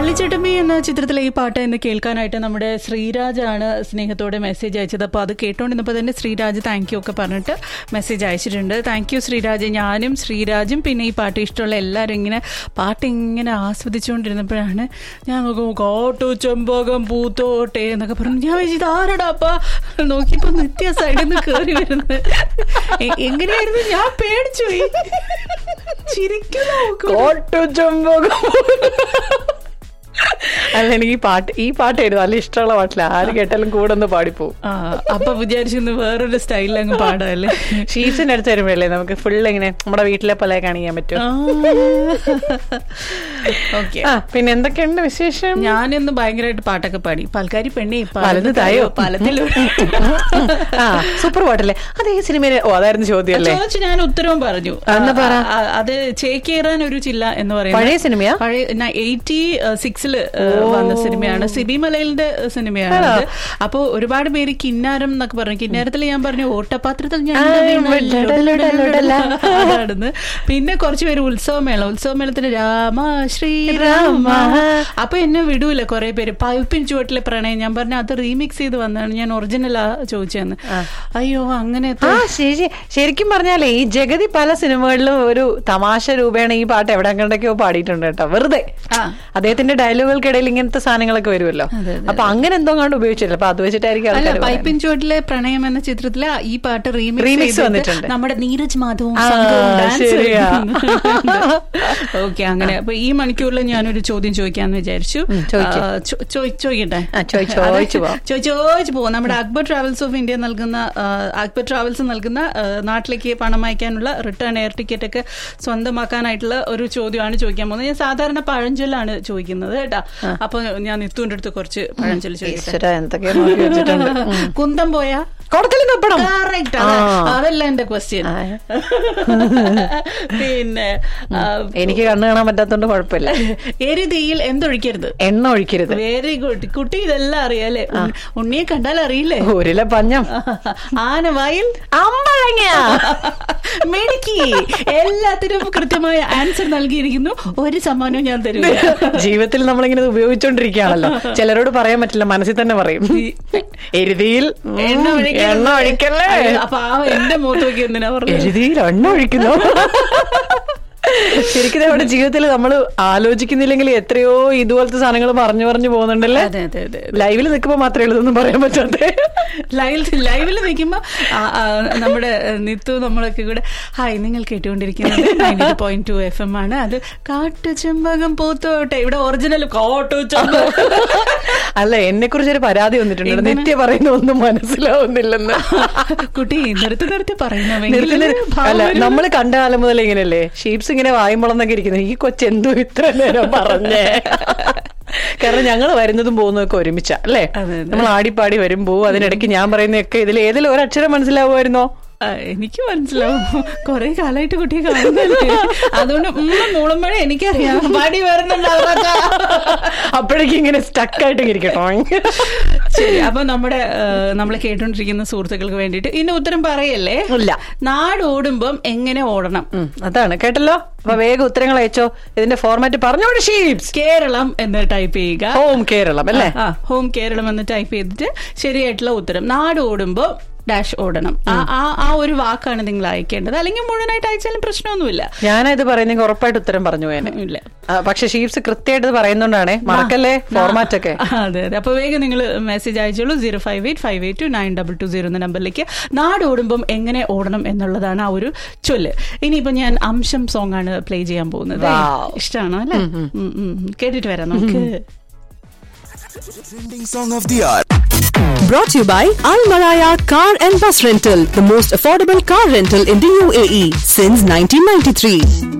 കള്ളിച്ചെട്ടുമ്പി എന്ന ചിത്രത്തിലെ ഈ പാട്ട് ഇന്ന് കേൾക്കാനായിട്ട് നമ്മുടെ ശ്രീരാജാണ് സ്നേഹത്തോടെ മെസ്സേജ് അയച്ചത് അപ്പോൾ അത് കേട്ടോണ്ടിരുന്നപ്പോൾ തന്നെ ശ്രീരാജ് താങ്ക് യു ഒക്കെ പറഞ്ഞിട്ട് മെസ്സേജ് അയച്ചിട്ടുണ്ട് താങ്ക് യു ശ്രീരാജ് ഞാനും ശ്രീരാജും പിന്നെ ഈ പാട്ട് ഇഷ്ടമുള്ള എല്ലാവരും ഇങ്ങനെ പാട്ട് ഇങ്ങനെ ആസ്വദിച്ചുകൊണ്ടിരുന്നപ്പോഴാണ് ഞാൻ നോക്കുമ്പോൾ കോട്ടു ചെമ്പകം പൂത്തോട്ടെ എന്നൊക്കെ പറഞ്ഞു ഞാൻ വിചാരിച്ചു ഇത് ആരടാ നോക്കിയപ്പോ നിത്യ സൈഡിൽ നിന്ന് കയറി വരുന്നത് എ- എങ്ങനെയായിരുന്നു ഞാൻ പേടിച്ചു പോയി ചിരിക്കുന്നു കോട്ടു ചെമ്പകം അല്ല എനിക്ക് ഈ പാട്ട് ഈ പാട്ടായിരുന്നു നല്ല ഇഷ്ടമുള്ള പാട്ടില്ല ആര് കേട്ടാലും കൂടെ ഒന്ന് പാടിപ്പോവും ആ അപ്പൊ വിചാരിച്ചിരുന്നു വേറൊരു സ്റ്റൈലിൽ അങ്ങ് പാടാല്ലേ ഷീറ്റ്സിന്റെ അടുത്ത് വരുമ്പോഴല്ലേ നമുക്ക് ഫുൾ ഇങ്ങനെ നമ്മുടെ വീട്ടിലെ പോലെ കാണിക്കാൻ പറ്റും ഓക്കെ ആ പിന്നെ എന്തൊക്കെയുണ്ട് വിശേഷം ഞാനിന്ന് ഭയങ്കരമായിട്ട് പാട്ടൊക്കെ പാടി പാൽക്കാരി പെണ്ണി പലത് തായോ പലത്തിലൂടെ ആ സൂപ്പർ പാട്ടല്ലേ അത് ഈ സിനിമയിലെ ഓ അതായിരുന്നു ചോദ്യം അല്ലേ ചോദിച്ചു ഞാൻ ഉത്തരവും പറഞ്ഞു എന്നാ പറ. ആ, ആ, അത് ചേക്കേറാൻ ഒരു ചില്ല എന്ന് പറയുന്നത് പഴയ സിനിമയാ പഴയ എയ്റ്റി സിക്സില് വന്ന സിനിമയാണ് സിബി മലയിലിന്റെ സിനിമയാണ് അത് അപ്പൊ ഒരുപാട് പേര് കിന്നാരം എന്നൊക്കെ പറഞ്ഞു കിന്നാരത്തിൽ ഞാൻ പറഞ്ഞു ഓട്ടപാത്രത്തിൽ ഞാൻ ആ, വീണല്ലോ. ലുട, ലുട, ലുട. അതാണെന്ന് പിന്നെ കുറച്ച് പേര് ഉത്സവമേള ഉത്സവമേളത്തിന് രാമ ശ്രീരാമ അപ്പൊ എന്നെ വിടൂല കുറെ പേര് പൈപ്പിൻ ചുവട്ടിലെ പ്രണയം ഞാൻ പറഞ്ഞു അത് റീമിക്സ് ചെയ്ത് വന്നതാണ് ഞാൻ ഒറിജിനലാ ചോദിച്ചെന്ന് അയ്യോ അങ്ങനെ ആ ശരി ശരിക്കും പറഞ്ഞാലേ ഈ ജഗതി പല സിനിമകളിലും ഒരു തമാശ രൂപേണ ഈ പാട്ട് എവിടെ കണ്ടൊക്കെയോ പാടിയിട്ടുണ്ട് കേട്ടോ വെറുതെ ആ. അദ്ദേഹത്തിന്റെ ഡയലോഗുകൾക്കിടയിൽ ഇങ്ങനത്തെ സാധനങ്ങളൊക്കെ വരുമല്ലോ അതെ, അപ്പൊ അങ്ങനെ എന്തോ കണ്ട് ഉപയോഗിച്ചില്ല അപ്പൊ അത് വെച്ചിട്ടായിരിക്കും അല്ല ആൾക്കാര് പറയുന്നത്. പൈപ്പിൻ ചുവട്ടിലെ പ്രണയം എന്ന ചിത്രത്തില് ഈ പാട്ട് Remix റീമിക്സ് വന്നിട്ടുണ്ട്. നമ്മുടെ നീരജ് മാധവും ആ, സംഘവും dance ശരിയാ. ഓക്കെ അങ്ങനെ അപ്പൊ ഈ മണിക്കൂറിൽ ഞാനൊരു ചോദ്യം ചോദിക്കാന്ന് വിചാരിച്ചു ചോദിക്ക്. ആ, ചോ- ചോയ്- ചോദിക്കട്ടെ ആ, ചോയ്- അതെ, ചോദിച്ചു പോവാം. ചോയ്- ചോദിച്ചു പോവാം നമ്മുടെ അക്ബർ ട്രാവൽസ് ഓഫ് ഇന്ത്യ നൽകുന്ന ആ, അക്ബർ ട്രാവൽസ് നൽകുന്ന ആ, നാട്ടിലേക്ക് പണം അയക്കാനുള്ള റിട്ടേൺ എയർ ടിക്കറ്റ് ഒക്കെ സ്വന്തമാക്കാനായിട്ടുള്ള ഒരു ചോദ്യമാണ് ചോദിക്കാൻ പോകുന്നത് ഞാൻ സാധാരണ പഴഞ്ചൊല്ലാണ് ചോദിക്കുന്നത് കേട്ടാ അപ്പൊ ഞാൻ നിത്തുവിന്റെ അടുത്ത് കുറച്ച് പഴഞ്ചൊല്ല് ചോദിക്കട്ടെ ഈശ്വരാ, എന്തൊക്കെയോ നോക്കി വെച്ചിട്ടുണ്ട് ഉം. കുന്തം പോയാ കൊടുക്കലും തപ്പണം Correct. ആ. അതാ- അതല്ല എന്റെ ക്വസ്റ്റ്യൻ ആ. പിന്നെ ആ, എനിക്ക് കണ്ണു കാണാൻ പറ്റാത്തോണ്ട് കുഴപ്പമില്ല എരുതിയിൽ എന്തൊഴിക്കരുത് എണ്ണ ഒഴിക്കരുത് വെരി ഗുഡ് കുട്ടി ഇതെല്ലാം അറിയാലേ ഉൺ- ഉണ്ണിയെ കണ്ടാൽ അറിയില്ലേ ഊരിലെ പഞ്ഞം ആനവായിൽ അമ്പഴങ്ങ മിടുക്കി എല്ലാത്തിനും കൃത്യമായ ആൻസർ നൽകിയിരിക്കുന്നു ഒരു സമ്മാനവും ഞാൻ തരില്ല ജീവിതത്തിൽ നമ്മളിങ്ങനെ ഇത് ഉപയോഗിച്ചോണ്ടിരിക്കുകയാണല്ലോ ചിലരോട് പറയാൻ പറ്റില്ല മനസ്സിൽ തന്നെ പറയും എരുതിയിൽ ഉം, എണ്ണ ഒഴിക്കരുത്. എണ്ണ ഒഴിക്കല്ലേ അയ്യോ, അപ്പൊ ആ എന്റെ മുഖത്ത് നോക്കി എന്തിനാ പറഞ്ഞത് എരുതിയിൽ എണ്ണ ഒഴിക്കുന്നു ശരിക്കും നമ്മുടെ ജീവിതത്തിൽ നമ്മൾ ആലോചിക്കുന്നില്ലെങ്കിൽ എത്രയോ ഇതുപോലത്തെ സാധനങ്ങൾ പറഞ്ഞു പറഞ്ഞു പോകുന്നുണ്ടല്ലേ അതെ അതെ അതെ ലൈവിൽ നിൽക്കുമ്പോ മാത്രമേ ഉള്ളൂ ഇതൊന്നും പറയാൻ പറ്റാത്തെ ലൈവിൽ ലൈവിൽ നിൽക്കുമ്പോ ആ, ആ, നമ്മുടെ നിത്തു നമ്മളൊക്കെ കൂടെ ഹായ് നിങ്ങൾ കേട്ടുകൊണ്ടിരിക്കുന്നത് പോയിന്റ് ടു എഫ് എം ആണ് അത് കാട്ടുചെമ്പകം പൂത്തോട്ടെ ഇവിടെ ഒറിജിനൽ കാട്ടുചെമ്പകം അല്ല എന്നെ കുറിച്ച് ഒരു പരാതി വന്നിട്ടുണ്ട് എന്താണ്? നിത്യ പറയുന്ന ഒന്നും മനസ്സിലാവുന്നില്ലെന്ന് കുട്ടി നിർത്തി നിർത്തി പറയുന്നു നിർത്തി നിർത്തി- അല്ല നമ്മൾ കണ്ട കാലം മുതൽ ഇങ്ങനെയല്ലേ ഷീപ്സ് ഇങ്ങനെ വായുമ്പളന്നൊക്കെ ഇരിക്കുന്നത് ഈ കൊച്ചെന്തോ ഇത്ര നേരം പറഞ്ഞേ കാരണം ഞങ്ങൾ വരുന്നതും പോകുന്നതൊക്കെ ഒരുമിച്ചാ അല്ലേ അതെ, അതെ. നമ്മൾ ആടിപ്പാടി വരും പോവും അതിനിടയ്ക്ക് ഞാൻ പറയുന്നതൊക്കെ ഇതിൽ ഏതിലും ഒരു അക്ഷരം മനസ്സിലാവുമായിരുന്നോ ആ, എനിക്ക് മനസ്സിലാവും കൊറേ കാലായിട്ട് കുട്ടിയെ കാണുന്നില്ലേ അതുകൊണ്ട് ഉമ്മ മൂളുമ്പോഴേ എനിക്കറിയാം പാടി വരുന്നുണ്ടാവുക അപ്പോഴേക്കും ഇങ്ങനെ സ്റ്റക്കായിട്ട് ഇരിക്കട്ടോ ശരി അപ്പൊ നമ്മുടെ ആ, നമ്മളെ കേട്ടോണ്ടിരിക്കുന്ന സുഹൃത്തുക്കൾക്ക് വേണ്ടിയിട്ട് ഇതിന്റെ ഉത്തരം പറയല്ലേ ഇല്ല നാട് ഓടുമ്പം എങ്ങനെ ഓടണം ഉം, അതാണ് കേട്ടല്ലോ അപ്പൊ വേഗം ഉത്തരങ്ങൾ അയച്ചോ ഇതിന്റെ ഫോർമാറ്റ് പറഞ്ഞോട് ഷീപ്സ് കേരളം എന്ന് ടൈപ്പ് ചെയ്യുക ഹോം കേരളം അല്ലേ ആ ഹോം കേരളം എന്ന് ടൈപ്പ് ചെയ്തിട്ട് ശരിയായിട്ടുള്ള ഉത്തരം നാട് ഓടുമ്പോ ഡാഷ് ഓടണം ആ ആ- ആ ഒരു വാക്കാണ് നിങ്ങൾ അയക്കേണ്ടത് അല്ലെങ്കിൽ മുഴുവനായിട്ട് അയച്ചാലും പ്രശ്നമൊന്നുമില്ല ഞാനത് പറയുന്നെങ്കിൽ ഉറപ്പായിട്ട് ഉത്തരം പറഞ്ഞു പോയേനെ ഇല്ല ആ, പക്ഷെ ഷീപ്സ് കൃത്യമായിട്ട് ഇത് പറയുന്നോണ്ടാണേ മറക്കല്ലേ ഫോർമാറ്റ് ഒക്കെ അതെ അതെ അപ്പൊ വേഗം നിങ്ങൾ മെസ്സേജ് അയച്ചോളൂ zero five eight five eight two nine double two zero എന്ന നമ്പറിലേക്ക് നാട് ഓടുമ്പം എങ്ങനെ ഓടണം എന്നുള്ളതാണ് ആ ഒരു ചൊല്ല് ഇനിയിപ്പോ ഞാൻ അംശം സോങ് ആണ് പ്ലേ ചെയ്യാൻ പോകുന്നത് Wow. ഇഷ്ടമാണോ അല്ലെ ഉം, ഉം. കേട്ടിട്ട് വരാം നമുക്ക് Trending song of the hour. Brought to you by Al Maraya Car and Bus Rental, the most affordable car rental in the UAE since 1993.